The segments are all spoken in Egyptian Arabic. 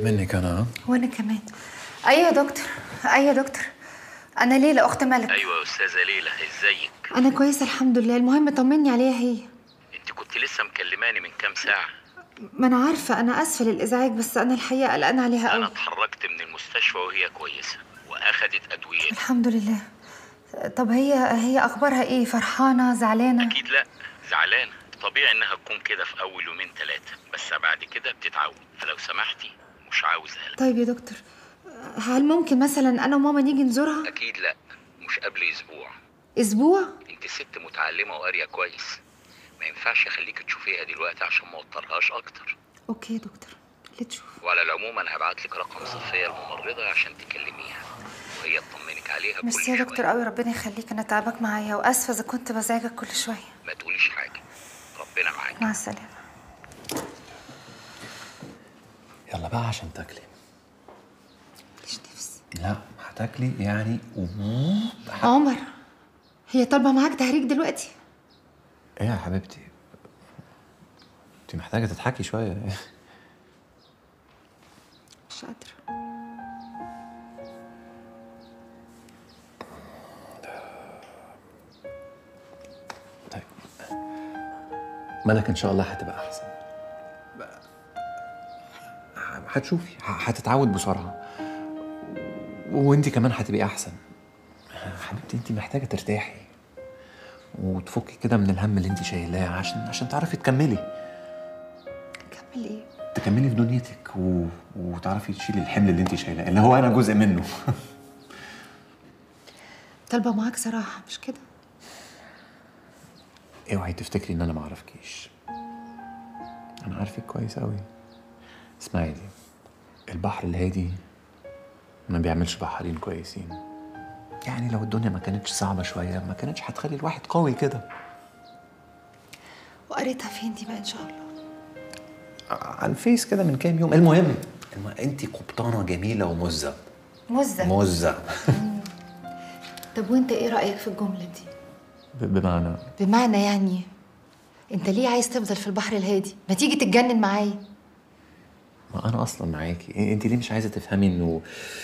منك انا ها؟ وانا كمان ايوه يا دكتور ايوه يا دكتور انا ليلى اخت ملك ايوه يا استاذه ليلى ازيك انا كويسه الحمد لله المهم طمني عليها هي انت كنت لسه مكلماني من كام ساعه ما انا عارفه انا اسفه للازعاج بس انا الحقيقه قلقانه عليها انا قوي اتحركت من المستشفى وهي كويسه واخدت ادويه الحمد لله طب هي هي اخبارها ايه فرحانه زعلانه اكيد لا زعلانه طبيعي انها تكون كده في اول يومين ثلاثه بس بعد كده بتتعود فلو سمحتي مش عاوز قلق طيب يا دكتور هل ممكن مثلا انا وماما نيجي نزورها اكيد لا مش قبل اسبوع اسبوع انت ست متعلمه وقاريه كويس ما ينفعش اخليك تشوفيها دلوقتي عشان ما اوترهاش اكتر اوكي يا دكتور اللي تشوف وعلى العموم انا هبعت لك رقم صفيه الممرضه عشان تكلميها وهي تطمنك عليها كل ميرسي يا شويه دكتور قوي ربنا يخليك انا تعبك معايا واسفه اذا كنت بزعجك كل شويه ما تقوليش حاجه ربنا معاك مع السلامه يلا بقى عشان تاكلي ماليش نفس لا هتاكلي يعني عمر هي طالبه معاك تهريج دلوقتي ايه يا حبيبتي انت محتاجه تضحكي شويه مش قادره طيب ملك ان شاء الله هتبقى احسن هتشوفي هتتعود بسرعه وانت كمان هتبقي احسن حبيبتي انت محتاجه ترتاحي وتفكي كده من الهم اللي انت شايلاه عشان عشان تعرفي تكملي كمل ايه تكملي في دنيتك و... وتعرفي تشيلي الحمل اللي انت شايلاه اللي هو انا جزء منه طالبه معاك صراحه مش كده اوعي تفتكري ان انا ما اعرفكيش انا عارفك كويس قوي اسمعي دي البحر الهادي ما بيعملش بحارين كويسين يعني لو الدنيا ما كانتش صعبة شوية ما كانتش هتخلي الواحد قوي كده وقريتها فين دي بقى ان شاء الله على الفيس كده من كام يوم المهم الم- انت قبطانة جميلة ومزة مزه مزة طب وانت ايه رايك في الجمله دي ب- بمعنى بمعنى يعني انت ليه عايز تفضل في البحر الهادي ما تيجي تتجنن معايا ما انا اصلا معاكي إيه- انت ليه مش عايزه تفهمي انه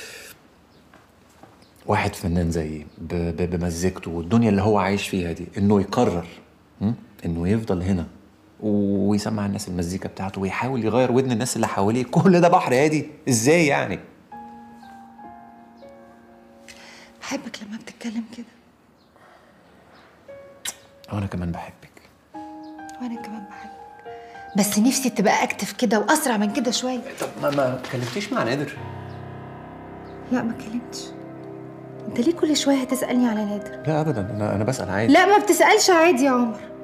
واحد فنان زيي ب- ب- بمزجته والدنيا اللي هو عايش فيها دي انه يقرر م? انه يفضل هنا ويسمع الناس المزيكا بتاعته ويحاول يغير ودن الناس اللي حواليه كل ده بحر هادي ازاي يعني بحبك لما بتتكلم كده وانا كمان بحبك وانا كمان بحبك بس نفسي تبقى اكتف كده واسرع من كده شويه طب ما ما اتكلمتيش مع نادر لا ما كلمتش انت ليه كل شويه هتسالني على نادر لا ابدا انا انا بسال عادي لا ما بتسالش عادي يا عمر